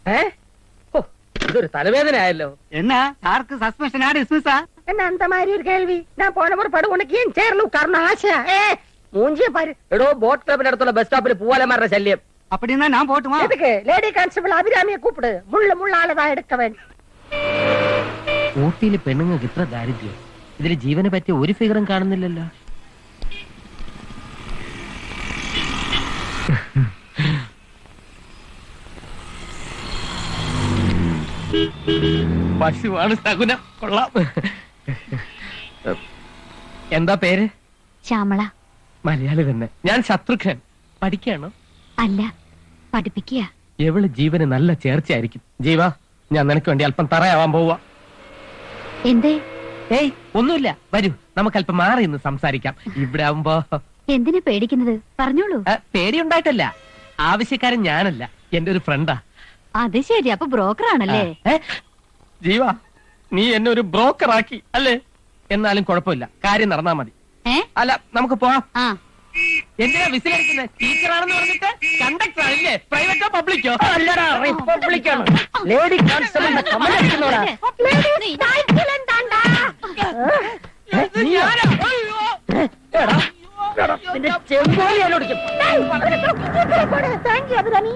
ഏ ഓ, ഇതൊരു തലവേദന ആയല്ലോ என்ன சாருக்கு சஸ்பென்ஷனா டிஸ்மிஸா என்ன அந்த மாதிரி ஒரு கேள்வி நான் போன ஒரு படு உனக்கு ஏன் சேர்ல உட்காரணும் ஆசை ஏ மூஞ்சிய பாரு എടോ ബോട്ട് ക്ലബിന്റെ അടുത്തുള്ള ബസ് സ്റ്റോപ്പിൽ പൂവാലമാരുടെ ശല്യം அப்படின்னா நான் போட்டுமா எதுக்கு லேடி கான்ஸ்டபிள் அபிராமியை கூப்பிடு முள்ள முള്ളാളതാ എടുക്ക വേണ്ടി ഊട്ടിയിലെ പെണ്ണുങ്ങൾക്ക് ഇത്ര ദാരിദ്ര്യം ഇതിൽ ജീവനെ പറ്റിയ ഒരു ഫിഗറും കാണുന്നില്ലല്ലോ പശുവാണ് സകുനം കൊള്ളാം എന്താ പേര് ശ്യാമള മലയാളി തന്നെ ഞാൻ ശത്രുഘ്നൻ പഠിക്കാണോ അല്ല പഠിപ്പിക്കുക എവള് ജീവന് നല്ല ചേർച്ചയായിരിക്കും ജീവ ഞാൻ നിനക്ക് വേണ്ടി അല്പം തറയാവാൻ പോവാ എന്തേ ഏയ് ഒന്നുമില്ല വരൂ നമുക്ക് അല്പം മാറി നിന്ന് സംസാരിക്കാം ഇവിടെ ആവുമ്പോ എന്തിനാ പേടിക്കുന്നത് പറഞ്ഞോളൂ ആ, പേടിയുണ്ടായിട്ടല്ല ആവശ്യക്കാരൻ ഞാനല്ല എന്റെ ഒരു ഫ്രണ്ടാ അത് ശരി അപ്പൊ ബ്രോക്കർ ആണല്ലേ ജീവ നീ എന്നെ ഒരു ബ്രോക്കർ ആക്കി അല്ലേ എന്നാലും കുഴപ്പമില്ല കാര്യം നടന്നാ മതി ഏ അല്ല നമുക്ക് പോവാം ആ എന്തിനാ വിസിലടിക്കുന്നത് ടീച്ചറാണെന്ന് പറഞ്ഞിട്ട് കണ്ടക്ടർ ആണല്ലേ പ്രൈവറ്റോ പബ്ലിക്കോ അല്ലടാ റിപ്പബ്ലിക്കാണ് ലേഡി കോൺസ്റ്റബിളിന്റെ കമന്റ് അടിക്കുന്നോടാ നിന്റെ ചെമ്പോലി എന്നോടിക്കും താങ്ക് യു അഭിരാമി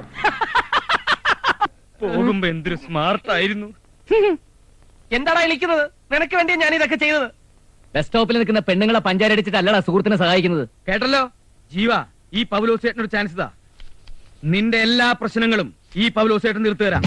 പോകുമ്പോ എന്തൊരു സ്മാർട്ട് ആയിരുന്നു എന്താടാ വിളിക്കുന്നത് നിനക്ക് വേണ്ടിയാ ഞാൻ ഇതൊക്കെ ചെയ്തത് ബസ് സ്റ്റോപ്പിൽ നിൽക്കുന്ന പെണ്ണുങ്ങളെ പഞ്ചാരടിച്ചിട്ട് അല്ലടാ സുഹൃത്തിനെ സഹായിക്കുന്നത് കേട്ടല്ലോ ജീവ ഈ പൗലോസേട്ടനൊരു ചാൻസ് ഇതാ നിന്റെ എല്ലാ പ്രശ്നങ്ങളും ഈ പൗലോസേട്ടൻ തീർത്തു തരാം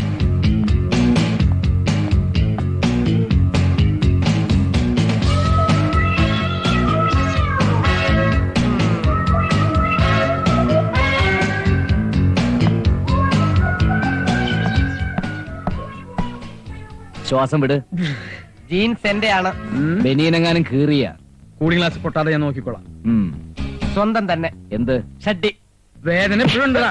ശ്വാസം വിട് ജീൻസ് എന്റെ ആണ് ബനിയനെങ്ങാനും കീറിയ കൂളിംഗ് ഗ്ലാസ് പൊട്ടാതെ ഞാൻ നോക്കിക്കോളാം സ്വന്തം തന്നെ എന്ത് ഷഡ്ഡി വേദന എപ്പോഴും ഉണ്ടടാ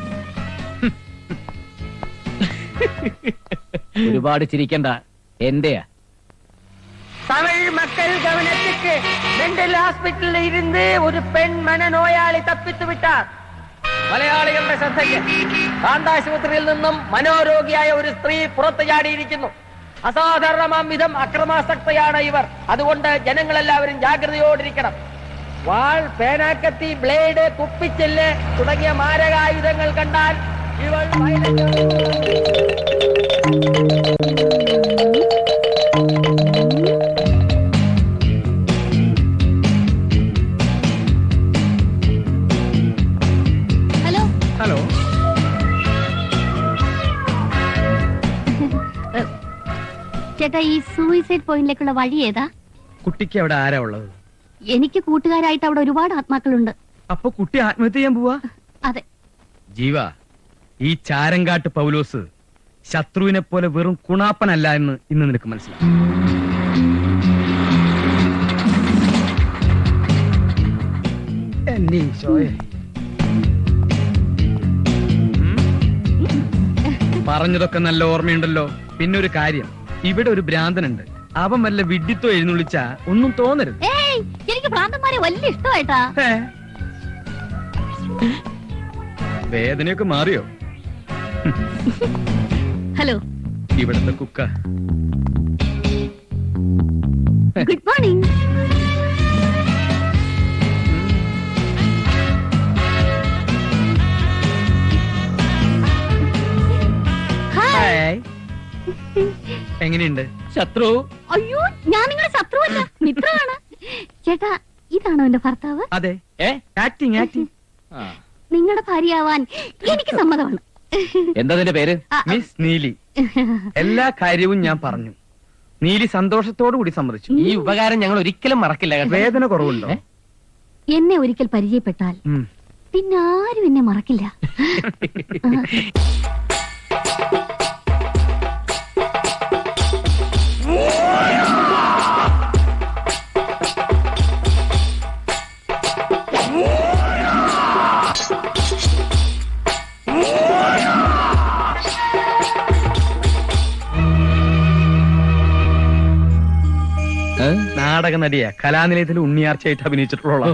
ഒരുപാട് ചിരിക്കണ്ട എന്റെയാ தமிழ் மக்கள் கவனத்துக்கு மெண்டல் ஹாஸ்பிட்டலில் இருந்து ஒரு பெண் மனநோயாளி தப்பித்து விட்டார் മലയാളികളുടെ ശ്രദ്ധയ്ക്ക് കാന്താശുപത്രിയിൽ നിന്നും മനോരോഗിയായ ഒരു സ്ത്രീ പുറത്തു ചാടിയിരിക്കുന്നു അസാധാരണമാം വിധം അക്രമാസക്തയാണ് ഇവർ അതുകൊണ്ട് ജനങ്ങളെല്ലാവരും ജാഗ്രതയോടിരിക്കണം വാൾ പേനാക്കത്തി ബ്ലേഡ് കുപ്പിച്ചെല്ല് തുടങ്ങിയ മാരകായുധങ്ങൾ കണ്ടാൽ ഇവൾ violent- ഹലോ ഹലോ ചേട്ടാ ഈ സൂയിസൈഡ് പോയിന്റിലേക്കുള്ള വഴി ഏതാ കുട്ടിക്ക് അവിടെ ആരാ ഉള്ളത് എനിക്ക് കൂട്ടുകാരായിട്ട് അവിടെ ഒരുപാട് ആത്മാക്കളുണ്ട് അപ്പൊ കുട്ടി ആത്മഹത്യ ചെയ്യാൻ പോവാ അതെ ജീവ ഈ ചാരങ്കാട്ട് പൗലോസ് ശത്രുവിനെ പോലെ വെറും കുണാപ്പനല്ല എന്ന് ഇന്ന് നിനക്ക് മനസ്സിലാവും എന്നെ ഈശോയെ. ഉം? പറഞ്ഞതൊക്കെ നല്ല ഓർമ്മയുണ്ടല്ലോ പിന്നെ ഒരു കാര്യം ഇവിടെ ഒരു ഭ്രാന്തനുണ്ട് അവൻ വല്ല വിഡ്ഢിത്തോ എഴുന്നള്ളിച്ച ഒന്നും തോന്നരുത് ഏയ് എനിക്ക് ഭ്രാന്തന്മാരെ വലിയ ഇഷ്ടമായിട്ടാ ഏ? വേദനയൊക്കെ മാറിയോ ഹലോ ഇവിടുത്തെ കുക്ക ഗുഡ് മോർണിംഗ് ഹായ് ഹായ്. എങ്ങനെയുണ്ട് ശത്രു അയ്യോ ഞാൻ നിങ്ങളുടെ ശത്രുവല്ല മിത്രമാണ് ചേട്ടാ ഇതാണോ എന്റെ ഭർത്താവ് അതെ ഏ ആക്ടിങ് ആക്ടിങ് നിങ്ങളുടെ ഭാര്യയാവാൻ എനിക്ക് സമ്മതമാണ് എന്താ നിന്റെ പേര് ആ, മിസ് നീലി എല്ലാ കാര്യവും ഞാൻ പറഞ്ഞു നീലി സന്തോഷത്തോടു കൂടി സമ്മതിച്ചു ഈ ഉപകാരം ഞങ്ങൾ ഒരിക്കലും മറക്കില്ല കേട്ടോ വേദന കുറവുണ്ടോ എന്നെ ഒരിക്കൽ പരിചയപ്പെട്ടാൽ ഉം. പിന്നെ ആരും എന്നെ മറക്കില്ല ഏ? നാടക നടിയാ കലാനിലയത്തിൽ ഉണ്ണിയാർച്ചയായിട്ട് അഭിനയിച്ചിട്ടുള്ള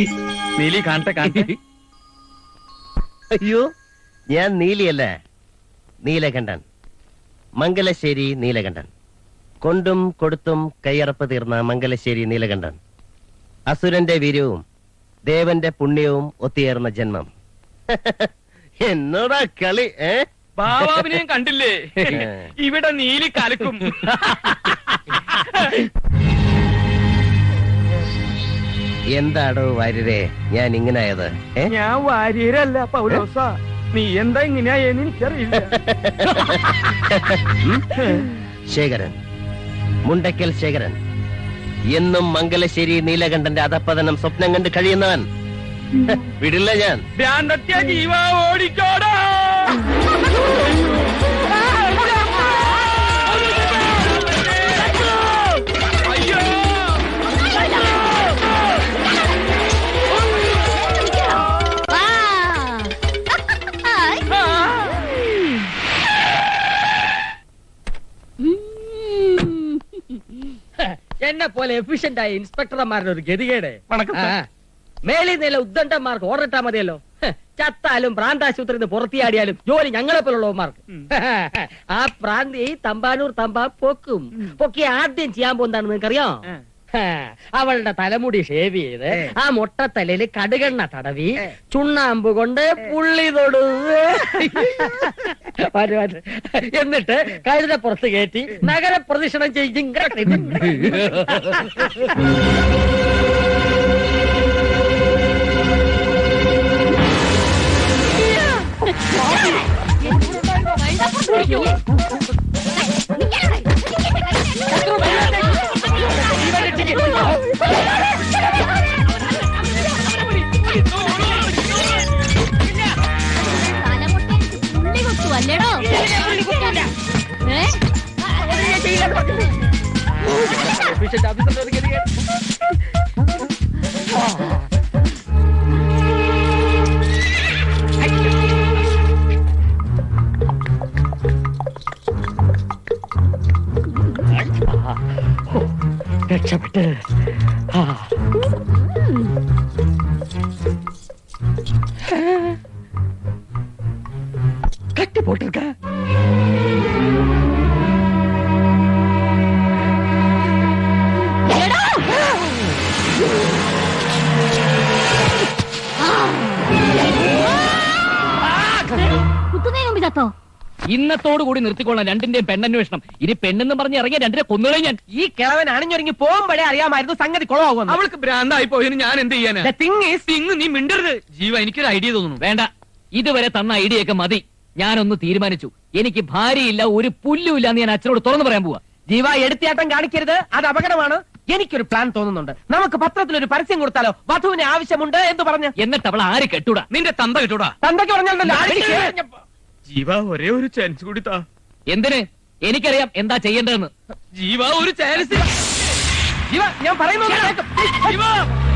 നീലി കാണട്ടെ കാണട്ടെ അയ്യോ ഞാൻ നീലിയല്ലേ നീലകണ്ഠൻ മംഗലശ്ശേരി നീലകണ്ഠൻ കൊണ്ടും കൊടുത്തും കയ്യറപ്പ് തീർന്ന മംഗലശ്ശേരി നീലകണ്ഠൻ അസുരന്റെ വീര്യവും ദേവന്റെ പുണ്യവും ഒത്തുചേർന്ന ജന്മം എന്നോടാ കളി ഏ ബാബാവിനെയും കണ്ടില്ലേ ഇവിടെ നീലി കലക്കും എന്താടോ വാര്യരെ ഞാൻ ഇങ്ങനായത് ഏ ഞാൻ വാര്യരല്ല പൗലോസ നീ എന്താ ഇങ്ങനെയായെന്ന് എനിക്കറിയില്ല ശേഖരൻ മുണ്ടക്കൽ ശേഖരൻ എന്നും മംഗലശ്ശേരി നീലകണ്ഠന്റെ അധപ്പതനം സ്വപ്നം കണ്ട് കഴിയുന്നവൻ വിടില്ല ഞാൻ ഭ്രാന്തത്യ ജീവ ഓടിക്കോടാ അയ്യോ വാ. ഹായ്. ഉം. എന്നെ പോലെ എഫിഷ്യന്റ് ആയ ഇൻസ്പെക്ടർമാരുടെ ഒരു ഗതികേട് വണക്കം സാർ. ആ. മേളിൽ നില ഉദ്ദണ്ഡന്മാർക്ക് ഓർഡർ ഇട്ടാ മതിയല്ലോ ഹ്, ചത്താലും പ്രാന്താശുപത്രിയിൽ നിന്ന് പുറത്തിയാടിയാലും ജോലി ഞങ്ങളെ പോലുള്ളവന്മാർക്ക് ആ പ്രാന്തി തമ്പാനൂർ തമ്പാ പൊക്കും പൊക്കി ആദ്യം ചെയ്യാൻ പോകുന്നതാണ് നിങ്ങൾക്കറിയോ ഹാ, അവളുടെ തലമുടി ഷേവ് ചെയ്ത് ആ മൊട്ടത്തലയിൽ കടുകെണ്ണ തടവി ചുണ്ണാമ്പ് കൊണ്ട് പുള്ളി തൊടു വരു, വരു. എന്നിട്ട് കഴുത പുറത്ത് കയറ്റി നഗര പ്രദക്ഷിണം ചെയ്യും തലമുട്ടയിൽ പുള്ളി കുത്തു അല്ലേടോ ഏ? രക്ഷപ്പെട്ട് ആ. കട്ടി പോട്ടിருக்க എടോ! കുത്തുന്നതിന് മുമ്പ് ചത്തോ ഇന്നത്തോടു കൂടി നിർത്തിക്കൊള്ളാം രണ്ടിന്റെയും പെണ്ണന്വേഷണം ഇനി പെണ്ണെന്ന് പറഞ്ഞ് ഇറങ്ങിയ രണ്ടിനെ കൊന്നുകളെ ഞാൻ ഈ കിളവൻ അണിഞ്ഞൊരുങ്ങി പോകുമ്പോഴേ അറിയാമായിരുന്നു സംഗതി കുളമാകുമെന്ന് അവൾക്ക് ഭ്രാന്തായി പോയതിന് ഞാൻ എന്ത് ചെയ്യാനാ The thing is, തിങ്ങ് നീ മിണ്ടരുത് ജീവ എനിക്കൊരു ഐഡിയ തോന്നുന്നു വേണ്ട ഇതുവരെ തന്ന ഐഡിയ ഒക്കെ മതി ഞാനൊന്ന് തീരുമാനിച്ചു എനിക്ക് ഭാര്യയില്ല ഒരു പുല്ലുമില്ല എന്ന് ഞാൻ അച്ഛനോട് തുറന്നു പറയാൻ പോവാ ജീവ എടുത്തിയാട്ടം കാണിക്കരുത് അത് അപകടമാണ് എനിക്കൊരു പ്ലാൻ തോന്നുന്നുണ്ട് നമുക്ക് പത്രത്തിൽ ഒരു പരസ്യം കൊടുത്താലോ വധുവിന് ആവശ്യമുണ്ട് എന്ന് പറഞ്ഞ് എന്നിട്ട് അവൾ ആര് കെട്ടൂടാ നിന്റെ തന്ത കിട്ടൂടാ തന്തയ്ക്ക് പറഞ്ഞാലല്ലോ ആഴ്ചയ്ക്ക് കേറിഞ്ഞപ്പോ. ജീവ ഒരേ ഒരു ചാൻസ് കൂടി താ എന്തിന് എനിക്കറിയാം എന്താ ചെയ്യേണ്ടതെന്ന് ജീവ ഒരു ചാൻസ് ജീവ ഞാൻ പറയുന്നത് കേൾക്ക്. ജീവ